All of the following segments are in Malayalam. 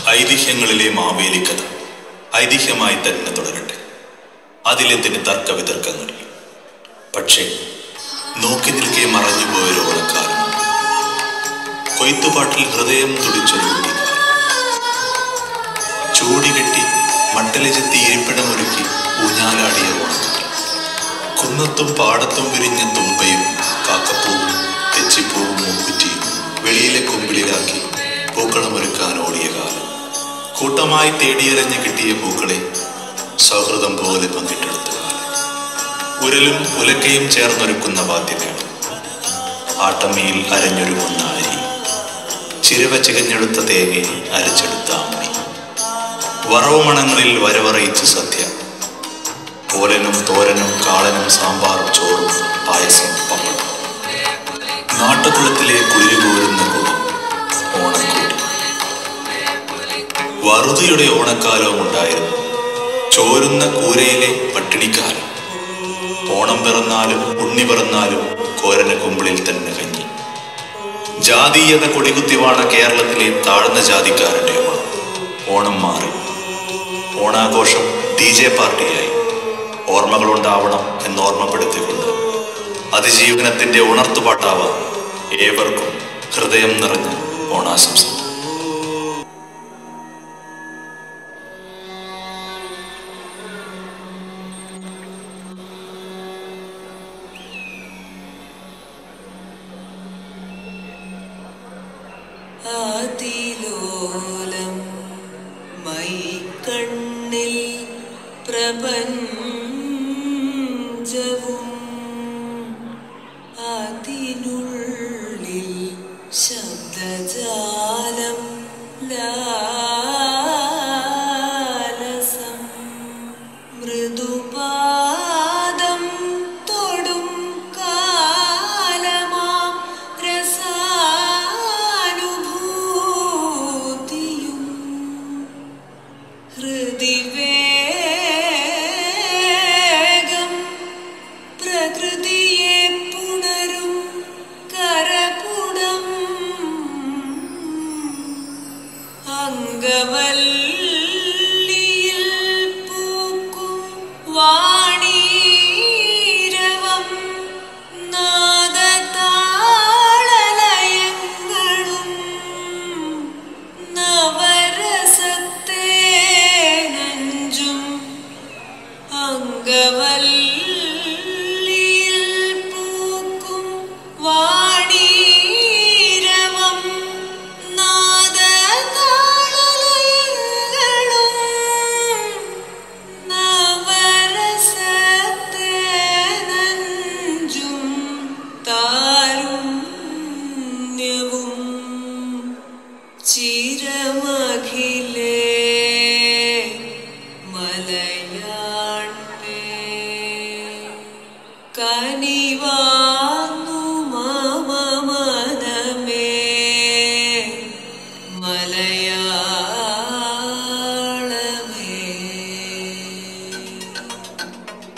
ഐതിഹ്യങ്ങളിലെ മാവേലി കഥ ഐതിഹ്യമായി തന്നെ തുടരട്ടെ അതിലെന്തിന് തർക്ക വിതർക്കങ്ങൾ പക്ഷേ നോക്കി നിൽക്കെ മറഞ്ഞുപോയൊരു ഓണക്കാലം കൊയ്ത്തുപാട്ടിൽ ഹൃദയം തുടിച്ചൊരു കുട്ടിക്കാലം ചൂടികെട്ടി മട്ടലിചെത്തി ഇരിപ്പിടമൊരുക്കി ഊഞ്ഞാലാടിയ ഓണക്കാലം കുന്നത്തും പാടത്തും വിരിഞ്ഞ തുമ്പയും കാക്കപ്പൂവും തെച്ചിപ്പൂവും മൂക്കുറ്റിയും വെളിയിലെ കൊമ്പിളിലാക്കി പൂക്കളമൊരുക്കാൻ ഓടിയ കാലം കൂട്ടമായി തേടിയരഞ്ഞ് കിട്ടിയ പൂക്കളെ സൗഹൃദം പോലെ പങ്കിട്ടെടുത്ത കാലം ഉരലും ഉലക്കയും ചേർന്നൊരുക്കുന്ന വാദ്യമേളം ആട്ടമ്മിയിൽ അരഞ്ഞൊരുങ്ങുന്ന അരി ചിരവ ചികഞ്ഞെടുത്ത തേങ്ങയെ അരച്ചെടുത്ത അമ്മി വറവുമണങ്ങളിൽ വരവറയിച്ച് സദ്യ ഓലനും തോരനും കാളനും സാമ്പാറും ചോറും പായസം പപ്പടം നാട്ടുകുളത്തിലെ കുളിരുകോരുന്ന കുളം ഓണക്കൂടി വറുതിയുടെ ഓണക്കാലവും ഉണ്ടായിരുന്നു ചോരുന്ന കൂരയിലെ പട്ടിണിക്കാലം ഓണം പിറന്നാലും ഉണ്ണി പിറന്നാലും കോരന കുമ്പിളിൽ തന്നെ കഞ്ഞി ജാതീയത കൊടികുത്തിവാണ കേരളത്തിലെ താഴ്ന്ന ജാതിക്കാരന്റെ ഓണം ഓണം മാറി ഓണാഘോഷം ഡി ജെ പാർട്ടിയായി ഓർമ്മകളുണ്ടാവണം എന്ന് ഓർമ്മപ്പെടുത്തിക്കൊണ്ട് അതിജീവനത്തിന്റെ ഉണർത്തുപാട്ടാവാം ഏവർക്കും ഹൃദയം നിറഞ്ഞ ഓണാശംസ ആദിലോലം മൈക്കണ്ണിൽ പ്രപഞ്ചവും അതിനുള്ളിൽ ശബ്ദജാലം ലാലസം മൃദുപാദം തൊടും കാലമാം രസാനുഭൂതിയും ഹൃദിവേഗം പ്രകൃതിയെ പുണരും കരപുടം അംഗവല്ലിയിൽ പൂക്കും വാണീരവം നാദതാളലയങ്ങളും നവരസത്തെ നഞ്ചും അംഗവല്ലിയിൽ പൂക്കും വാണീരവം നാദതാളലയങ്ങളും നവരസത്തെ നഞ്ചും താരുണ്യവും ചിരമഖിലേ മലയാൺമേ കനിവാന്നു മമ മനമേ മലയാളമേ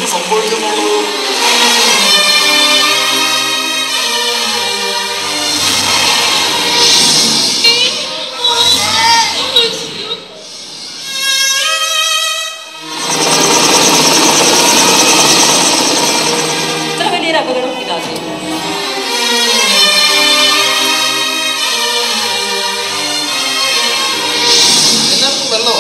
എന്ത് സംഭവിക്കുന്നുള്ളത് ഇത്ര വലിയൊരു അപകടം ഇതാകില്ല എല്ലാവർക്കും വെള്ളമോ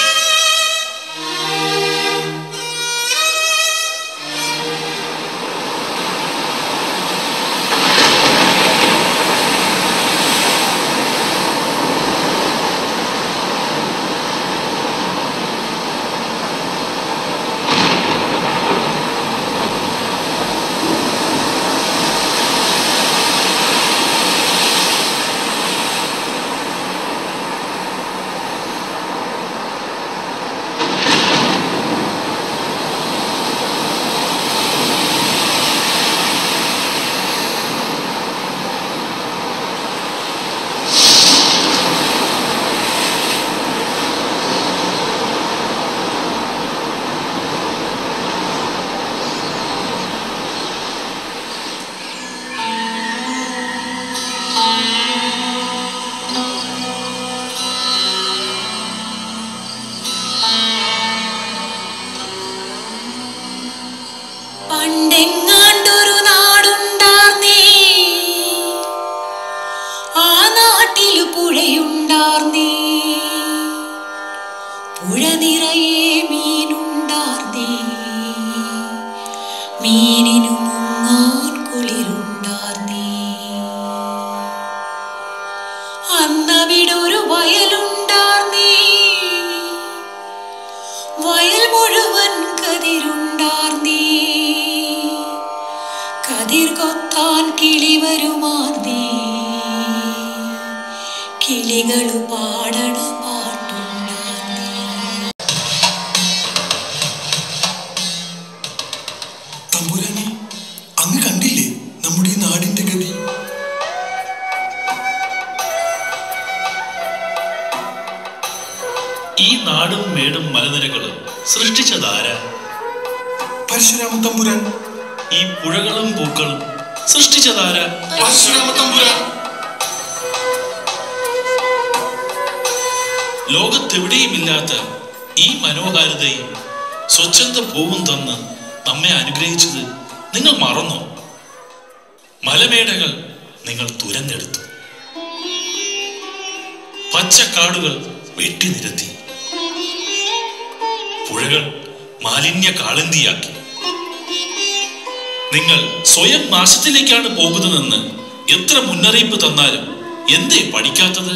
പണ്ടെങ്ങാണ്ടൊരു നാടുണ്ടാർന്നേ ആ നാട്ടില് പുഴയുണ്ടാർന്നേ പുഴ നിറയെ മീനുണ്ടാർന്നേ മീനിനു മുങ്ങാൻ കുളിരുണ്ടാർന്നേ അന്നവിടൊരു വയലുണ്ടാർന്നേ വയൽ മുഴുവൻ കതിരുണ്ടാർന്നേ കതിർ കൊത്താൻ കിളി വരുമാർന്നേ കിളികളു പാടണ പാട്ടുണ്ടാർന്നേ തമ്പുരാനെ അങ്ങ് കണ്ടില്ലേ നമ്മുടെ ഈ നാടിന്റെ ഗതി ഈ നാടും മേടും മലനിരകളും സൃഷ്ടിച്ചതാരാ പരശുരാമ തമ്പുരാൻ ഈ പുഴകളും പൂക്കളും സൃഷ്ടിച്ചതാരാ പരശുരാമ തമ്പുരാൻ ലോകത്തെവിടെയുമില്ലാത്ത ഈ മനോഹാരിതയും സ്വച്ഛന്ത പൂവും തന്ന് നമ്മെ അനുഗ്രഹിച്ചത് നിങ്ങൾ മറന്നോ മലമേടകൾ നിങ്ങൾ തുരന്നെടുത്തു പച്ചക്കാടുകൾ വെട്ടിനിരത്തി പുഴകൾ മാലിന്യ കാളന്തിയാക്കി നിങ്ങൾ സ്വയം നാശത്തിലേക്കാണ് പോകുന്നതെന്ന് എത്ര മുന്നറിയിപ്പ് തന്നാലും എന്തേ പഠിക്കാത്തത്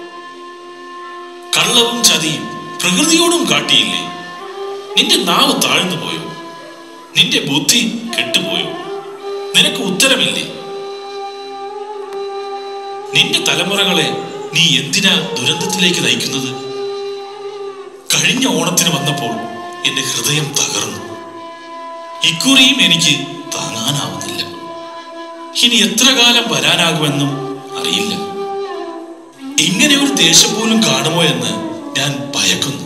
കള്ളവും ചതിയും പ്രകൃതിയോടും കാട്ടിയില്ലേ നിന്റെ നാവ് താഴ്ന്നു പോയോ നിന്റെ ബുദ്ധി കെട്ടുപോയോ നിനക്ക് ഉത്തരമില്ലേ നിന്റെ തലമുറകളെ നീ എന്തിനാ ദുരന്തത്തിലേക്ക് നയിക്കുന്നത് കഴിഞ്ഞ ഓണത്തിന് വന്നപ്പോൾ എന്റെ ഹൃദയം തകർന്നു ഇക്കുറിയും എനിക്ക് താങ്ങാനാവുന്നില്ല ഇനി എത്ര കാലം വരാനാകുമെന്നും അറിയില്ല ഇങ്ങനെ ഒരു ദേശം പോലും കാണുമോ എന്ന് ഞാൻ ഭയക്കുന്നു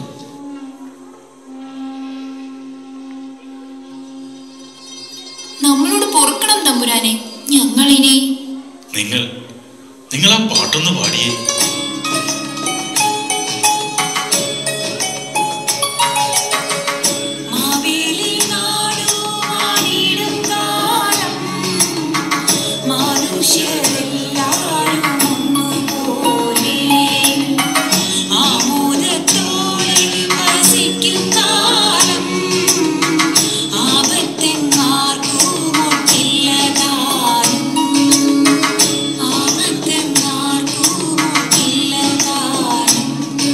നമ്മളോട് പൊറുക്കണം തമ്പുരാനെ ഞങ്ങളിനി നിങ്ങൾ നിങ്ങൾ ആ പാട്ടൊന്ന് പാടിയേ മാവേലി നാടു വാണിടും കാലം മനുഷ്യരെല്ലാരും ഒന്നുപോലെ ആമോദത്തോടെ വസിക്കും കാലം ആപത്തെങ്ങാർക്കും ഒട്ടില്ലതാനും ആപത്തെങ്ങാർക്കും ഒട്ടില്ലതാനും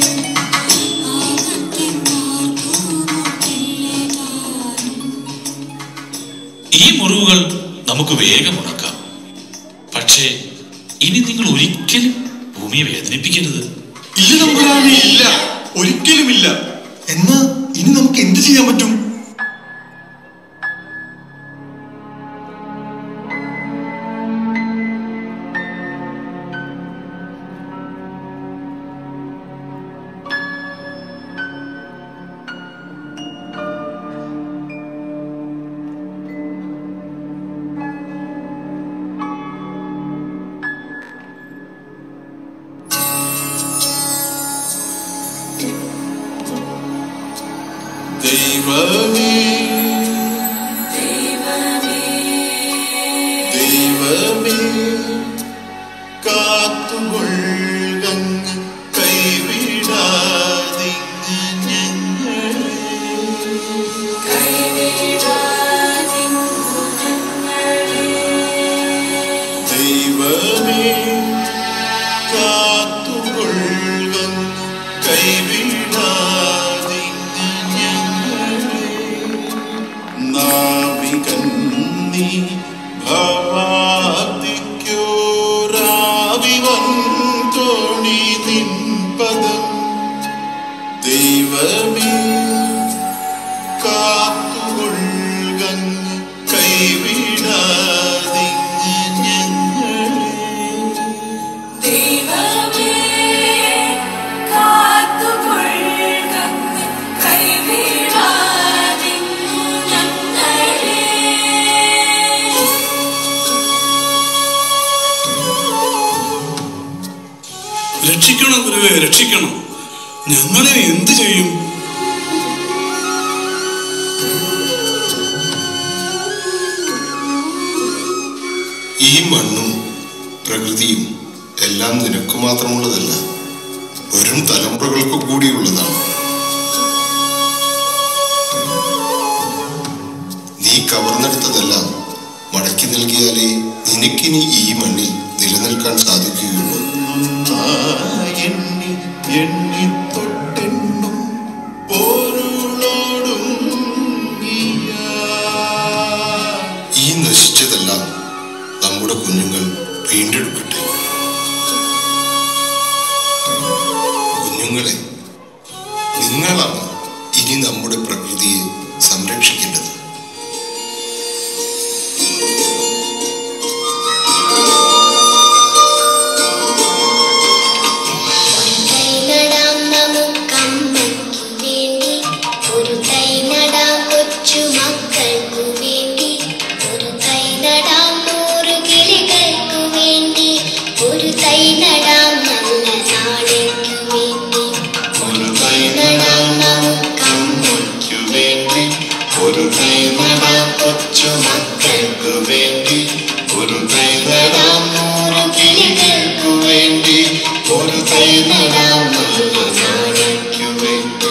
ഈ മുറിവുകൾ നമുക്ക് വേഗം ഉണക്കാം പക്ഷേ ഇനി നിങ്ങൾ ഒരിക്കലും ഭൂമിയെ വേദനിപ്പിക്കരുത് ഇല്ല തമ്പുരാനെ ഇല്ല ഒരിക്കലുമില്ല എന്നാ ഇനി നമുക്ക് എന്ത് ചെയ്യാൻ പറ്റും ദൈവമേ ദൈവമേ കാത്തുകൊള്ളങ്ങ് കൈവിടാതിങ്ങ് ഞങ്ങളെ ദൈവമേ കാത്തുകൊള്ളങ്ങ് കൈവിടാതിങ്ങ് ഞങ്ങളെ നാവികൻ നീ ഭവാദിക്കോരാവിവൻ തോണി നിൻ പദം ദൈവമേ കാത്തുകൊള്ളങ്ങ് കൈവിടാതിങ്ങ് ഞങ്ങളെ ദൈവമേ കാത്തുകൊള്ളങ്ങ് കൈവിടാതിങ്ങു ഞങ്ങളെ രക്ഷിക്കണം ഗുരുവെ രക്ഷിക്കണം ഞങ്ങളെ എന്ത് ചെയ്യും ഈ മണ്ണും പ്രകൃതിയും എല്ലാം നിനക്ക് മാത്രമുള്ളതല്ല വരും തലമുറകൾക്ക് കൂടിയുള്ളതാണ് നീ കവർന്നെടുത്തതെല്ലാം മടക്കി നൽകിയാലേ നിനക്കിനി ഈ മണ്ണിൽ നിലനിൽക്കാൻ സാധിക്കുകയുള്ളൂ എണ്ണി എണ്ണി തൊട്ടെണ്ണും പോരുളോടും ഈ നശിച്ചതെല്ലാം നമ്മുടെ കുഞ്ഞുങ്ങൾ വീണ്ടെടുക്കട്ടെ കുഞ്ഞുങ്ങളെ നിങ്ങളാണ് ഇനി നമ്മുടെ പ്രകൃതിയെ സംരക്ഷിക്കേണ്ടത് തൈ നടാം നമുക്കമ്മയ്ക്കു വേണ്ടി ഒരു തൈ നടാം കൊച്ചു മക്കൾക്കു വേണ്ടി ഒരു തൈ നടാം നൂറ് കിളികൾക്കു വേണ്ടി ഒരു തൈ നടാം നല്ല നാളേക്കു വേണ്ടി ഒരു തൈ നടാം നമുക്കമ്മയ്ക്കു വേണ്ടി ഒരു തൈ നടാം കൊച്ചു മക്കൾക്കു വേണ്ടി ഒരു തൈ നടാം നൂറ് കിളികൾക്കു വേണ്ടി ഒരു തൈ നടാം നല്ല നാളേക്കു വേണ്ടി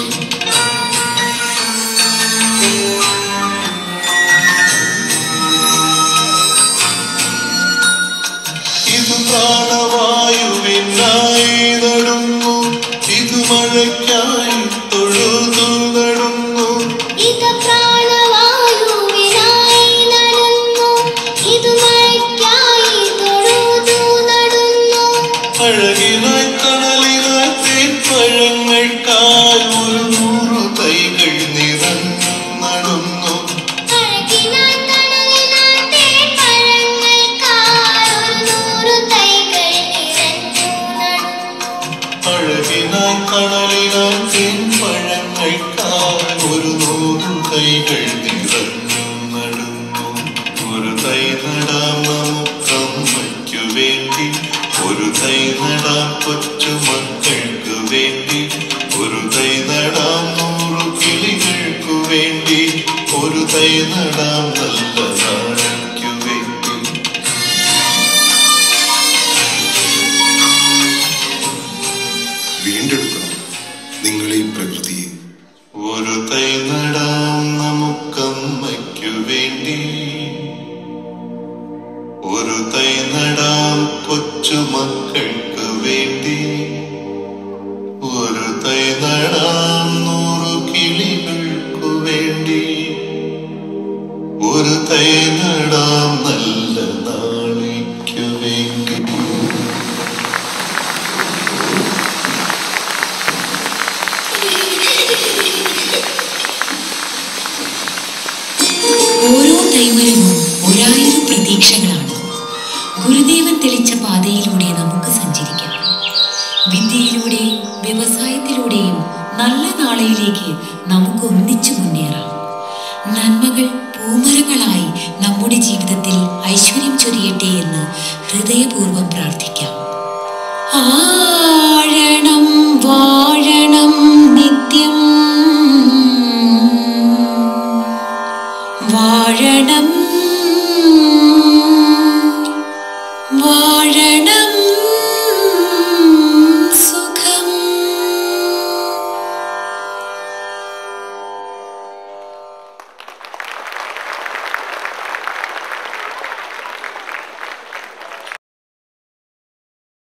ഇത് പ്രാണവായുവിനായി നടുന്നു ഇത് മഴയ്ക്കായി തൊഴുതു നടുന്നു ഇത് പ്രാണവായുവിനായി നടന്നു ഇത് മഴയ്ക്കായി തൊഴുതു നടന്നു അഴകിനായി കടലിനായി തേൻപഴങ്ങൾക്കായി ഒരു നൂറു തൈകൾ നിറഞ്ഞു നടുന്നു അഴകിനാൽ കടലിനാൽ തേൻപഴങ്ങൾക്കായി ഒരു നൂറ് തൈകൾ നിറഞ്ഞു നടന്നു. അഴകിനായി കടലിനായി തേൻപഴങ്ങൾക്കായി ഒരു നൂറു തൈകൾ നിറഞ്ഞു നടുന്നു ഒരു തൈ നടാം നമുക്കമ്മയ്ക്കു വേണ്ടി ഒരു തൈ നടാം കൊച്ചു മക്കൾക്ക് വേണ്ടി ഒരു തൈ നടാം നൂറു കിളികൾക്കു വേണ്ടി ഒരു തൈ നടാം നല്ല നാളേക്കു വേണ്ടി വീണ്ടെടുക്കണം നിങ്ങൾ ഈ പ്രകൃതിയെ ഒരു തൈ നടാം നമുക്കമ്മയ്ക്കു വേണ്ടി ഒരു തൈ നടാം കൊച്ചു മക്കൾക്ക് വേണ്ടി ഒരു തൈ നടാം നൂറു കിളികൾക്കു വേണ്ടി ഒരു തൈ നടാം നല്ല നാളേക്കു വേണ്ടി ഓരോ തൈമരവും ഒരായിരം പ്രതീക്ഷകളാണ് ഗുരുദേവൻ തെളിച്ച പാതയിലൂടെ നമുക്ക് സഞ്ചരിക്കാം വിദ്യയിലൂടെയും വ്യവസായത്തിലൂടെയും നല്ല നാളെയിലേക്ക് നമുക്ക് ഒന്നിച്ചു മുന്നേറാം നന്മകൾ പൂമരങ്ങളായി നമ്മുടെ ജീവിതത്തിൽ ഐശ്വര്യം ചൊരിയട്ടെ എന്ന് ഹൃദയപൂർവ്വം പ്രാർത്ഥിക്കാം ആ